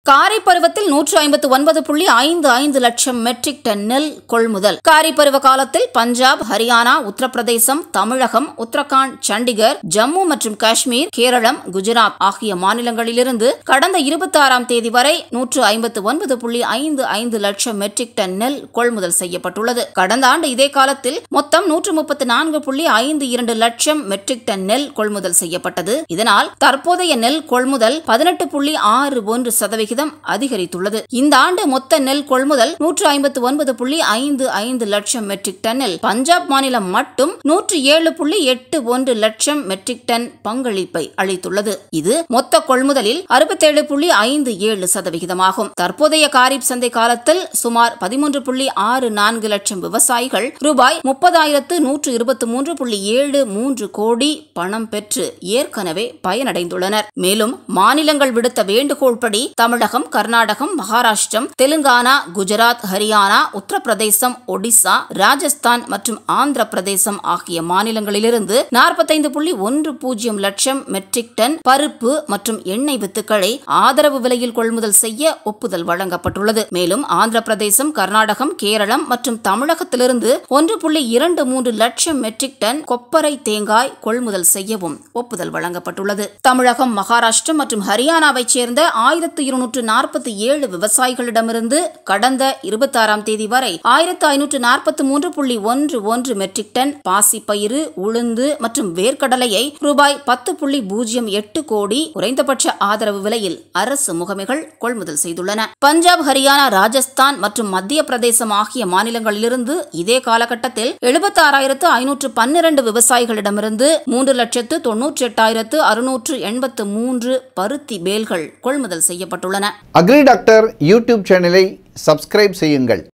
காரை பருவத்தில் நூற்று ஐம்பத்து ஒன்பது புள்ளி ஐந்து ஐந்து லட்சம் மெட்ரிக் டன் நெல் கொள்முதல் காரி பருவ காலத்தில் பஞ்சாப் ஹரியானா உத்தரப்பிரதேசம் தமிழகம் உத்தரகாண்ட் சண்டிகர் ஜம்மு மற்றும் காஷ்மீர் கேரளம் குஜராத் ஆகிய மாநிலங்களிலிருந்து கடந்த இருபத்தி ஆறாம் தேதி வரை நூற்று ஐம்பத்து ஒன்பது புள்ளி ஐந்து ஐந்து லட்சம் மெட்ரிக் டன் நெல் கொள்முதல் செய்யப்பட்டுள்ளது கடந்த ஆண்டு இதே காலத்தில் மொத்தம் நூற்று முப்பத்து நான்கு புள்ளி ஐந்து இரண்டு லட்சம் மெட்ரிக் டன் நெல் கொள்முதல் செய்யப்பட்டது இதனால் தற்போதைய நெல் கொள்முதல் பதினெட்டு புள்ளி ஆறு ஒன்று சதவிகிதம் அதிகரித்துள்ளது இந்த ஆண்டு மொத்த நெல் கொள்முதல் நூற்று ஐம்பத்து ஒன்பது புள்ளி ஐந்து ஐந்து லட்சம் மெட்ரிக் டன்னில் பஞ்சாப் மாநிலம் மட்டும் நூற்று ஏழு புள்ளி எட்டு ஒன்று லட்சம் மெட்ரிக் டன் பங்களிப்பை அளித்துள்ளது இது மொத்த கொள்முதலில் அறுபத்தேழு புள்ளி ஐந்து ஏழு சதவிகிதமாகும் தற்போதைய காரிப் சந்தை காலத்தில் சுமார் பதிமூன்று புள்ளி ஆறு நான்கு லட்சம் விவசாயிகள் ரூபாய் முப்பதாயிரத்து நூற்று இருபத்தி மூன்று புள்ளி ஏழு மூன்று கோடி பணம் பெற்று ஏற்கனவே பயனடைந்துள்ளனர் மேலும் மாநிலங்கள் விடுத்த வேண்டுகோள்படி தமிழகம் கர்நாடகம் மகாராஷ்டிரம் தெலுங்கானா குஜராத் ஹரியானா உத்தரப்பிரதேசம் ஒடிசா ராஜஸ்தான் மற்றும் ஆந்திர பிரதேசம் ஆகிய மாநிலங்களிலிருந்து நாற்பத்தைந்து புள்ளி ஒன்று பூஜ்ஜியம் லட்சம் மெட்ரிக் டன் பருப்பு மற்றும் எண்ணெய் வித்துக்களை ஆதரவு விலையில் கொள்முதல் செய்ய ஒப்புதல் வழங்கப்பட்டுள்ளது மேலும் ஆந்திர பிரதேசம் கர்நாடகம் கேரளம் மற்றும் தமிழகத்திலிருந்து ஒன்று புள்ளி இரண்டு மூன்று லட்சம் மெட்ரிக் டன் கொப்பரை தேங்காய் கொள்முதல் செய்யவும் ஒப்புதல் வழங்கப்பட்டுள்ளது தமிழகம் மகாராஷ்டிரம் மற்றும் ஹரியானாவைச் சேர்ந்த ஆயிரத்து இருநூற்று நாற்பத்தி ஏழு விவசாயிகளிடமிருந்து கடந்த இருபத்தாறாம் தேதி வரை ஆயிரத்து ஐநூற்று நாற்பத்தி மூன்று புள்ளி ஒன்று ஒன்று மெட்ரிக் டன் பாசிப்பயிறு உளுந்து மற்றும் வேர்க்கடலையை ரூபாய் பத்து புள்ளி பூஜ்ஜியம் எட்டு கோடி குறைந்தபட்ச ஆதரவு விலையில் அரசு முகமைகள் கொள்முதல் செய்துள்ளன பஞ்சாப் ஹரியானா ராஜஸ்தான் மற்றும் மத்திய பிரதேசம் ஆகிய மாநிலங்களிலிருந்து இதே காலகட்டத்தில் எழுபத்தாறாயிரத்து ஐநூற்று பன்னிரண்டு விவசாயிகளிடமிருந்து மூன்று லட்சத்து தொன்னூற்றி எட்டாயிரத்து அறுநூற்று எண்பத்து மூன்று பருத்தி பேல்கள் கொள்முதல் செய்யப்பட்டுள்ளன அக்ரி டாக்டர் யூடியூப் சேனலை சப்ஸ்கிரைப் செய்யுங்கள்